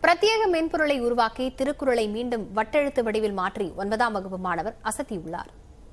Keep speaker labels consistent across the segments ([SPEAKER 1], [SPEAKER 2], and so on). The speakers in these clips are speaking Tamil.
[SPEAKER 1] பிரத்யேக மென்பொருளை உருவாக்கி திருக்குறளை மீண்டும் வட்டெழுத்து வடிவில் மாற்றி ஒன்பதாம் வகுப்பு மாணவர் அசத்தியுள்ளார்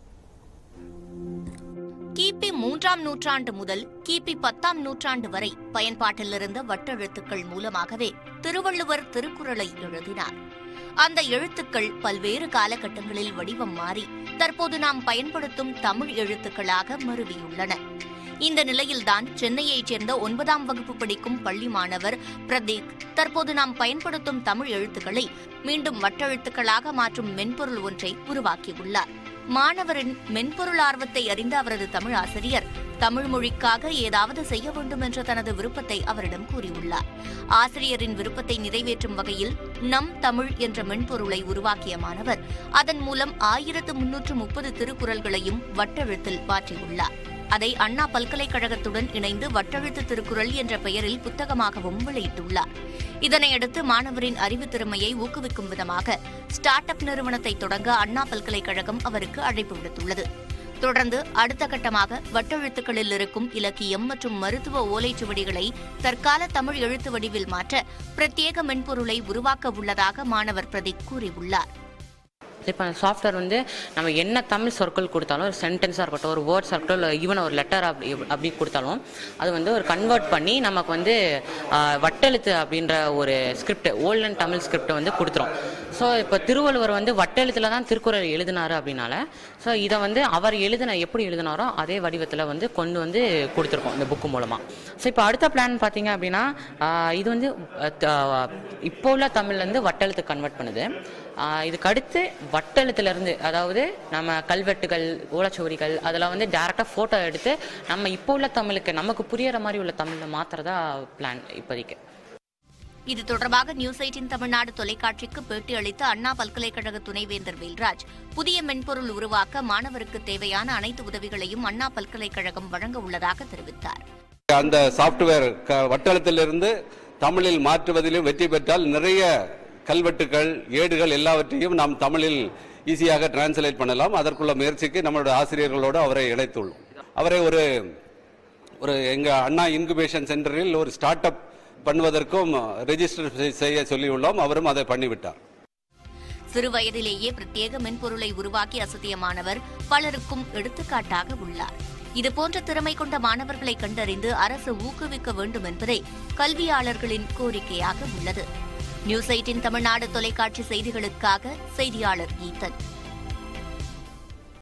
[SPEAKER 2] கிபி மூன்றாம் நூற்றாண்டு முதல் கிபி பத்தாம் நூற்றாண்டு வரை பயன்பாட்டில் இருந்த வட்டெழுத்துக்கள் மூலமாகவே திருவள்ளுவர் திருக்குறளை எழுதினார் அந்த எழுத்துக்கள் பல்வேறு காலகட்டங்களில் வடிவம் மாறி தற்போது நாம் பயன்படுத்தும் தமிழ் எழுத்துக்களாக மருவியுள்ளன இந்த நிலையில்தான் சென்னையைச் சேர்ந்த ஒன்பதாம் வகுப்பு படிக்கும் பள்ளி மாணவர் பிரதீக் தற்போது நாம் பயன்படுத்தும் தமிழ் எழுத்துக்களை மீண்டும் வட்டெழுத்துக்களாக மாற்றும் மென்பொருள் ஒன்றை உருவாக்கியுள்ளார் மாணவரின் மென்பொருள் ஆர்வத்தை அறிந்த அவரது தமிழ் ஆசிரியர் தமிழ் மொழிக்காக ஏதாவது செய்ய வேண்டும் என்ற தனது விருப்பத்தை அவரிடம் கூறியுள்ளார் ஆசிரியரின் விருப்பத்தை நிறைவேற்றும் வகையில் நம் தமிழ் என்ற மென்பொருளை உருவாக்கிய மாணவர் அதன் மூலம் ஆயிரத்து முன்னூற்று முப்பது திருக்குறள்களையும் வட்டெழுத்தில் மாற்றியுள்ளார் அதை அண்ணா பல்கலைக்கழகத்துடன் இணைந்து வட்டெழுத்து திருக்குறள் என்ற பெயரில் புத்தகமாகவும் வெளியிட்டுள்ளார் இதனையடுத்து மாணவரின் அறிவுத் திறமையை ஊக்குவிக்கும் விதமாக ஸ்டார்ட் அப் நிறுவனத்தை தொடங்க அண்ணா பல்கலைக்கழகம் அவருக்கு அழைப்பு விடுத்துள்ளது தொடர்ந்து அடுத்த கட்டமாக வட்டெழுத்துக்களில் இருக்கும் இலக்கியம் மற்றும் மருத்துவ ஓலைச்சுவடிகளை தற்கால தமிழ் எழுத்து வடிவில் மாற்ற பிரத்யேக மென்பொருளை உருவாக்க உள்ளதாக மாணவர் பிரதீக் கூறியுள்ளார்
[SPEAKER 3] இப்போ அந்த சாஃப்ட்வேர் வந்து நம்ம என்ன தமிழ் சொற்கள் கொடுத்தாலும் ஒரு சென்டென்ஸாக இருக்கட்டும் ஒரு வேர்ட்ஸாக இருக்கட்டும் இல்லை ஈவன் ஒரு லெட்டர் அப்படி அப்படி கொடுத்தாலும் அது வந்து ஒரு கன்வெர்ட் பண்ணி நமக்கு வந்து ஆஹ், வட்டெழுத்து அப்படின்ற ஒரு ஸ்கிரிப்ட் ஓல்டன் தமிழ் ஸ்கிரிப்டை வந்து கொடுத்துரும் ஸோ இப்போ திருவள்ளுவர் வந்து வட்டெழுத்தில் தான் திருக்குறள் எழுதினாரு அப்படின்னால ஸோ இதை வந்து அவர் எழுதின எப்படி எழுதினாரோ அதே வடிவத்தில் வந்து கொண்டு வந்து கொடுத்துருக்கோம் இந்த புக்கு மூலமாக ஸோ இப்போ அடுத்த பிளான் பார்த்தீங்க அப்படின்னா ஆஹ், இது வந்து அஹ், த- இப்போ உள்ள தமிழ்லேருந்து வட்டெழுத்து கன்வெர்ட் பண்ணுது ஆஹ் இதுக்கு அடுத்து வட்டெழுத்துல இருந்து அதாவது நம்ம கல்வெட்டுகள் ஓலைச்சுவடிகள் அதெல்லாம் வந்து டேரெக்டாக ஃபோட்டோ எடுத்து நம்ம இப்போ உள்ள தமிழுக்கு நமக்கு புரியற மாதிரி உள்ள தமிழில் மாத்துறதா பிளான் இப்போதைக்கு
[SPEAKER 2] இது தொடர்பாக நியூஸ் எயிட்டின் தமிழ்நாடு தொலைக்காட்சிக்கு பேட்டி அளித்த அண்ணா பல்கலைக்கழக துணைவேந்தர் வேல்ராஜ் புதிய மென்பொருள் உருவாக்க மாணவருக்கு தேவையான அனைத்து உதவிகளையும் அண்ணா பல்கலைக்கழகம் வழங்க உள்ளதாக தெரிவித்தார்
[SPEAKER 4] அந்த சாப்ட்வேர் க- வட்டெழுத்திலிருந்து தமிழில் மாற்றுவதிலும் வெற்றி பெற்றால் நிறைய கல்வெட்டுகள் ஏடுகள் எல்லாவற்றையும் நாம் தமிழில் ஈஸியாக டிரான்ஸ்லேட் பண்ணலாம் அதற்குள்ள முயற்சிக்கு நம்மளுடைய ஆசிரியர்களோடு அவரை இணைத்துள்ளோம் அவரை ஒரு ஒரு எங்க அண்ணா இன்குபேஷன் சென்டரில் ஒரு ஸ்டார்ட் அப் பண்ணுவதற்கும் ரெஜிஸ்டர் செய்ய சொல்லியுள்ளோம் அவரும் அதை பண்ணிவிட்டார்
[SPEAKER 2] சிறு வயதிலேயே பிரத்யேக மென்பொருளை உருவாக்கி அசத்திய மாணவர் பலருக்கும் எடுத்துக்காட்டாக உள்ளார் இதுபோன்ற திறமை கொண்ட மாணவர்களை கண்டறிந்து அரசு ஊக்குவிக்க வேண்டும் என்பதே கல்வியாளர்களின் கோரிக்கையாக உள்ளது நியூஸ் எயிட்டின் தமிழ்நாடு தொலைக்காட்சி செய்திகளுக்காக செய்தியாளர் கீதன்